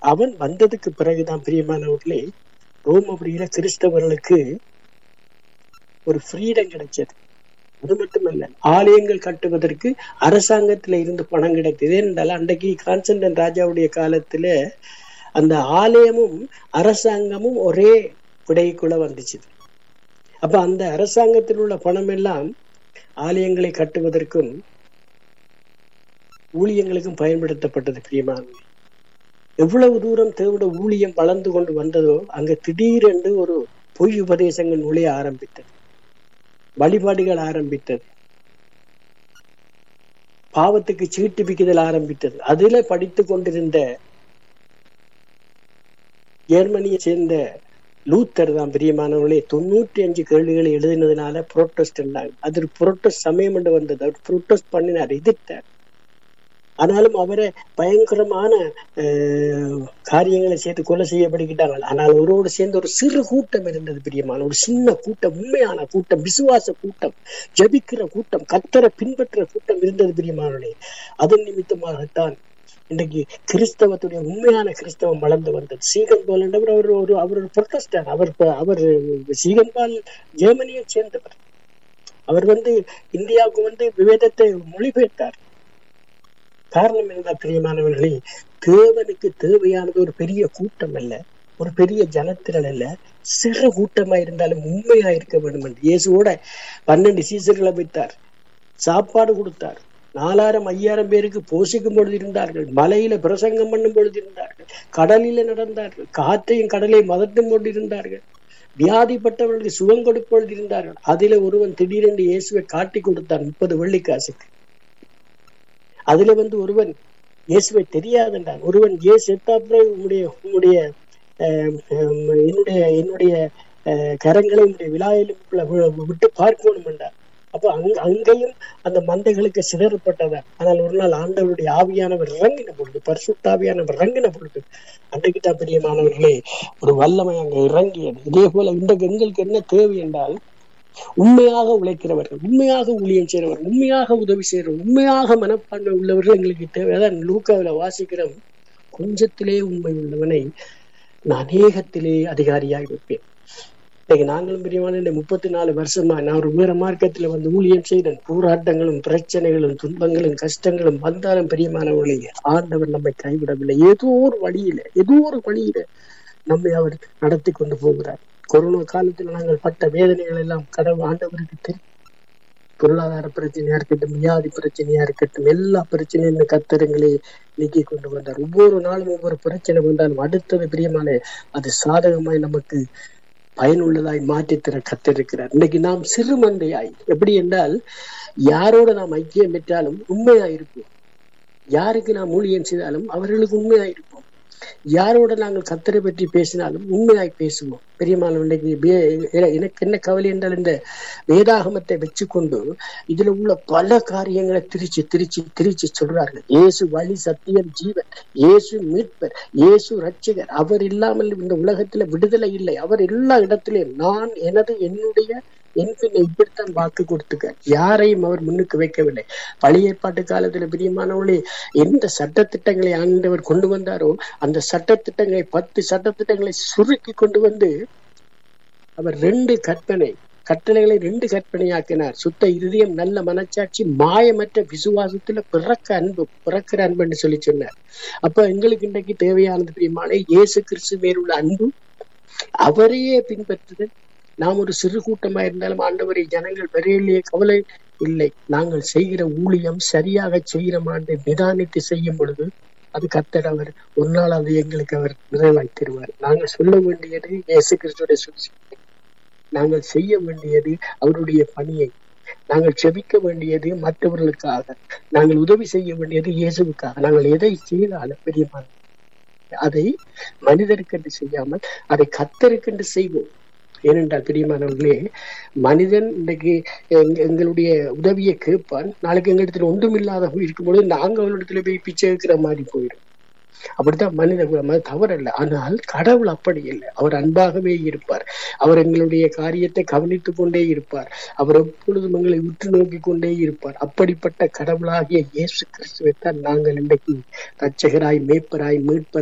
அவன் வந்ததுக்கு பிறகுதான் பிரியமானவர்களே ரோமபுரியில கிறிஸ்தவர்களுக்கு ஒரு ஃப்ரீடம் கிடைச்சது அது மட்டுமல்ல ஆலயங்கள் கட்டுவதற்கு அரசாங்கத்துல இருந்து பணம் கிடைத்தது ஏனென்றால் அன்றைக்கு கான்ஸ்டன்டன் ராஜாவுடைய காலத்துல அந்த ஆலயமும் அரசாங்கமும் ஒரே விடைக்குள்ள வந்துச்சு அப்ப அந்த அரசாங்கத்தில் உள்ள பணம் எல்லாம் ஆலயங்களை கட்டுவதற்கும் ஊழியங்களுக்கும் பயன்படுத்தப்பட்டது பிரியமானது எவ்வளவு தூரம் தேவோட ஊழியம் வளர்ந்து கொண்டு வந்ததோ அங்க திடீரென்று ஒரு பொய் உபதேசங்கள் நுழைய ஆரம்பித்தது வழிபாடுகள் ஆரம்பித்தது பாவத்துக்கு சீட்டு பிக்குதல் ஆரம்பித்தது அதுல படித்து கொண்டிருந்த ஜெர்மனியை சேர்ந்த லூத்தர் தான் பிரியமானவர்களே தொண்ணூற்றி அஞ்சு கேள்விகளை எழுதினதுனால புரோட்டஸ்ட் அது புரோட்டஸ்ட் சமயம் என்று வந்தது அவர் புரோட்டஸ்ட் பண்ணினார் எதிர்த்தார் ஆனாலும் அவரை பயங்கரமான காரியங்களை சேர்த்து கொலை செய்யப்படுகிட்டாங்க ஆனால் ஒருவோடு சேர்ந்து ஒரு சிறு கூட்டம் இருந்தது பிரியமான ஒரு சின்ன கூட்டம் உண்மையான கூட்டம் விசுவாச கூட்டம் ஜபிக்கிற கூட்டம் கத்தரை பின்பற்ற கூட்டம் இருந்தது பிரியமானே அதன் நிமித்தமாகத்தான் இன்றைக்கு கிறிஸ்தவத்துடைய உண்மையான கிறிஸ்தவம் வளர்ந்து வந்தது சீகன் பால் என்றவர் அவர் ஒரு அவர் ஒரு புரொட்டஸ்டர் அவர் அவர் சீகன் பால் ஜெர்மனியை சேர்ந்தவர் அவர் வந்து இந்தியாவுக்கு வந்து விவேதத்தை மொழிபெயர்த்தார் காரணம் என்ன பிரியமானவர்களே தேவனுக்கு தேவையானது ஒரு பெரிய கூட்டம் அல்ல ஒரு பெரிய ஜனத்திரள் அல்ல சிறு கூட்டமா இருந்தாலும் உண்மையா இருக்க வேண்டும் என்று இயேசுவோட பன்னெண்டு சீசர்களை வைத்தார் சாப்பாடு கொடுத்தார் நாலாயிரம் ஐயாயிரம் பேருக்கு போஷிக்கும் பொழுது இருந்தார்கள் மலையில பிரசங்கம் பண்ணும் பொழுது இருந்தார்கள் கடலில நடந்தார்கள் காற்றையும் கடலையும் மதட்டும் கொண்டு இருந்தார்கள் வியாதிப்பட்டவர்களுக்கு சுகம் கொடுப்பொழுது இருந்தார்கள் அதில ஒருவன் திடீரென்று இயேசுவை காட்டி கொடுத்தார் முப்பது வெள்ளிக்காசுக்கு அதுல வந்து ஒருவன் இயேசுவை தெரியாதென்றான் ஒருவன் இயேசு எத்தாப்புறம் உன்னுடைய உன்னுடைய என்னுடைய என்னுடைய கரங்களை உன்னுடைய விழாயிலும் விட்டு பார்க்கணும் என்றார் அப்ப அங்க அங்கேயும் அந்த மந்தைகளுக்கு சிதறப்பட்டதா ஆனால் ஒரு நாள் ஆண்டவருடைய ஆவியானவர் இறங்கின பொழுது பரிசுத்தாவியானவர் இறங்கின பொழுது அன்றைக்கு தான் பிரியமானவர்களே ஒரு வல்லமை அங்க இறங்கியது இதே போல இன்றைக்கு எங்களுக்கு என்ன தேவை என்றால் உண்மையாக உழைக்கிறவர்கள் உண்மையாக ஊழியம் செய்கிறவர்கள் உண்மையாக உதவி செய்கிறவர்கள் உண்மையாக மனப்பான்மை உள்ளவர்கள் எங்களுக்கு தேவைதான் லூக்காவில வாசிக்கிறோம் கொஞ்சத்திலே உண்மை உள்ளவனை நான் அநேகத்திலே அதிகாரியாகி வைப்பேன் இன்னைக்கு நாங்களும் பிரியமான இந்த முப்பத்தி நாலு வருஷமா நான் ஒரு வேற மார்க்கத்துல வந்து ஊழியம் செய்தேன் போராட்டங்களும் பிரச்சனைகளும் துன்பங்களும் கஷ்டங்களும் வந்தாலும் பிரியமானவர்களே ஆண்டவர் நம்மை கைவிடவில்லை ஏதோ ஒரு வழியில ஏதோ ஒரு வழியில நம்மை அவர் நடத்தி கொண்டு போகிறார் கொரோனா காலத்துல நாங்கள் பட்ட வேதனைகள் எல்லாம் கடவுள் ஆண்டவருக்கு தெரியும் பொருளாதார பிரச்சனையா இருக்கட்டும் வியாதி பிரச்சனையா இருக்கட்டும் எல்லா பிரச்சனையும் கத்தரங்களே நீக்கி கொண்டு வந்தார் ஒவ்வொரு நாளும் ஒவ்வொரு பிரச்சனை வந்தாலும் அடுத்தது பிரியமான அது சாதகமாய் நமக்கு பயனுள்ளதாய் மாற்றி தர கத்திருக்கிறார் இன்னைக்கு நாம் சிறு மந்தையாய் எப்படி என்றால் யாரோட நாம் ஐக்கியம் பெற்றாலும் உண்மையா இருப்போம் யாருக்கு நாம் ஊழியம் செய்தாலும் அவர்களுக்கு உண்மையா இருப்போம் யாரோட நாங்கள் கத்தரை பற்றி பேசினாலும் உண்மையாய் பேசுவோம் பெரியமான எனக்கு என்ன கவலை என்றால் இந்த வேதாகமத்தை வச்சுக்கொண்டு இதுல உள்ள பல காரியங்களை திரிச்சு திரிச்சு திரிச்சு சொல்றார்கள் இயேசு வழி சத்தியம் ஜீவன் இயேசு மீட்பர் இயேசு ரட்சிகர் அவர் இல்லாமல் இந்த உலகத்துல விடுதலை இல்லை அவர் எல்லா இடத்திலையும் நான் எனது என்னுடைய என் பின்ன இப்படித்தான் வாக்கு கொடுத்துக்க யாரையும் அவர் முன்னுக்கு வைக்கவில்லை பழைய ஏற்பாட்டு காலத்துல பிரியமானவர்களே எந்த சட்ட திட்டங்களை ஆண்டவர் கொண்டு வந்தாரோ அந்த சட்ட திட்டங்களை பத்து சட்ட திட்டங்களை சுருக்கி கொண்டு வந்து அவர் ரெண்டு கற்பனை கட்டளைகளை ரெண்டு கற்பனையாக்கினார் சுத்த இருதயம் நல்ல மனச்சாட்சி மாயமற்ற விசுவாசத்துல பிறக்க அன்பு பிறக்கிற அன்புன்னு சொல்லி சொன்னார் அப்ப எங்களுக்கு இன்றைக்கு தேவையானது பிரியமான இயேசு கிறிஸ்து மேலுள்ள அன்பு அவரையே பின்பற்றுதல் நாம் ஒரு சிறு கூட்டமா இருந்தாலும் ஆண்டவரை ஜனங்கள் வரையிலேயே கவலை இல்லை நாங்கள் செய்கிற ஊழியம் சரியாக செய்கிறோமாண்டு நிதானித்து செய்யும் பொழுது அது கத்தர் அவர் ஒரு நாள் அது எங்களுக்கு அவர் நிறைவாய் தருவார் நாங்கள் சொல்ல வேண்டியது இயேசு கிறிஸ்துடைய சுவிசேஷம் நாங்கள் செய்ய வேண்டியது அவருடைய பணியை நாங்கள் செபிக்க வேண்டியது மற்றவர்களுக்காக நாங்கள் உதவி செய்ய வேண்டியது இயேசுவுக்காக நாங்கள் எதை செய்தாலும் பெரியமான அதை மனிதருக்கென்று செய்யாமல் அதை கத்தருக்கென்று செய்வோம் ஏனென்றால் பிரியமானவர்களே மனிதன் இன்றைக்கு எங்களுடைய உதவியை கேட்பான் நாளைக்கு எங்க இடத்துல ஒன்றும் இல்லாத இருக்கும்பொழுது நாங்க அவளிடத்துல போய் பிச்சை வைக்கிற மாதிரி போயிடும் அப்படித்தான் மனித குலம் அது தவறல்ல ஆனால் கடவுள் அப்படி இல்லை அவர் அன்பாகவே இருப்பார் அவர் எங்களுடைய காரியத்தை கவனித்துக் கொண்டே இருப்பார் அவர் எப்பொழுதும் எங்களை உற்று நோக்கி கொண்டே இருப்பார் அப்படிப்பட்ட கடவுளாகிய இயேசு கிறிஸ்துவை தான் நாங்கள் இன்றைக்கு ரட்சகராய் மேய்ப்பராய் மீட்பர்